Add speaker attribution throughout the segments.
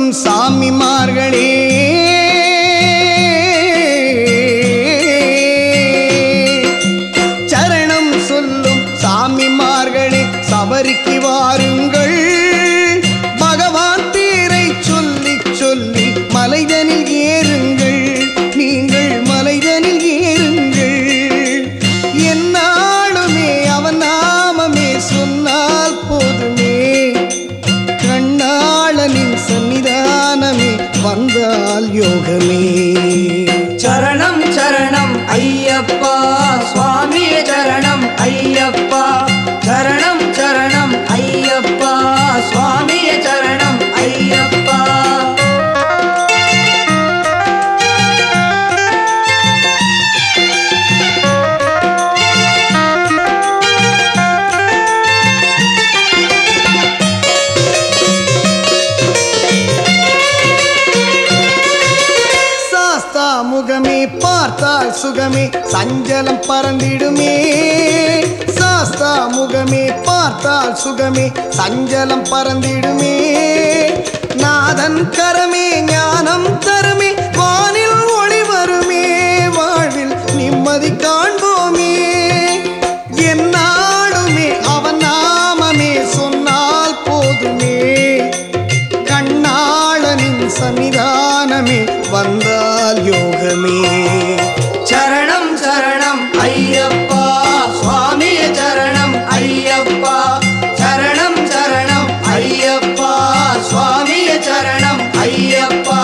Speaker 1: சொல்லும் சாமிமார்களே சரணம் சொல்லும் சாமிமார்களே சபரிக்கு வாருங்கள் பகவான் பேரை சொல்லி சொல்லி மலைதனில் ஏறுங்கள் நீங்கள் மலைதனில் ஏறுங்கள் என்னாலுமே அவன் நாமமே சொன்னால் போதுமே கண்ணாளனின் சன்னிதானமே வந்தால் யோகமே
Speaker 2: சரணம் சரணம் ஐயப்பா சுவாமியே சரணம் ஐயப்பா சரணம் சரணம் ஐயப்பா சுவாமியே சரணம் ஐயப்பா
Speaker 1: சாஸ்தா முகமே பார்த்தால் சுகமே சஞ்சலம் பறந்திடுமே சாஸ்தா முகமே பார்த்தால் சுகமே சஞ்சலம் பறந்திடுமே நாதன் கரமே ஞானம் தருமே வானில் ஒளி வருமே வாழ்வில் நிம்மதி காண்போமே என்னாலுமே அவன் நாமமே சொன்னால் போதுமே கண்ணாளனின் சன்னிதானமே வந்தால் யோகமே
Speaker 2: சரணம் சரணம் ஐயப்பா சுவாமியே சரணம் ஐயப்பா சரணம் சரணம் ஐயப்பா சுவாமியே சரணம் ஐயப்பா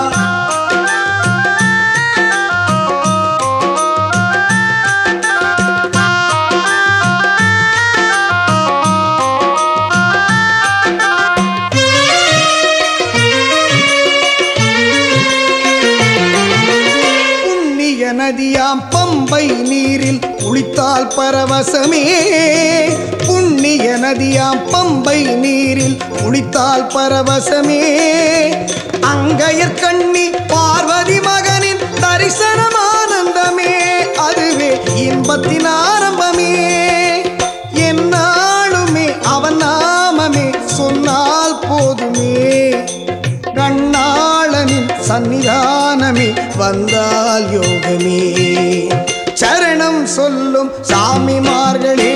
Speaker 1: புண்ணிய நதியாம் பம்பை நீரில் குளித்தால் பரவசமே புண்ணிய நதியாம் பம்பை நீரில் குளித்தால் பரவசமே அங்கையர் கண்ணி பார்வதி மகனின் தரிசனம் ஆனந்தமே அதுவே இன்பத்தின் ஆரம்பமே என்னாலுமே அவன் நாமமே சொன்னால் போதுமே கண்ணாளனின் சன்னிதானமே வந்தால் யோகமே சரணம் சொல்லும் சாமிமார்களே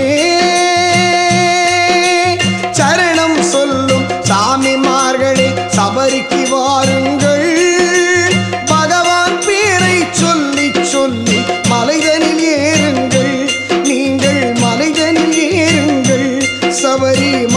Speaker 1: சரணம் சொல்லும் சாமிமார்களே சபரிக்கு வாருங்கள் பகவான் பேரை சொல்லி சொல்லி மலைதனில் ஏறுங்கள் நீங்கள் மலைதனில் ஏறுங்கள் சபரி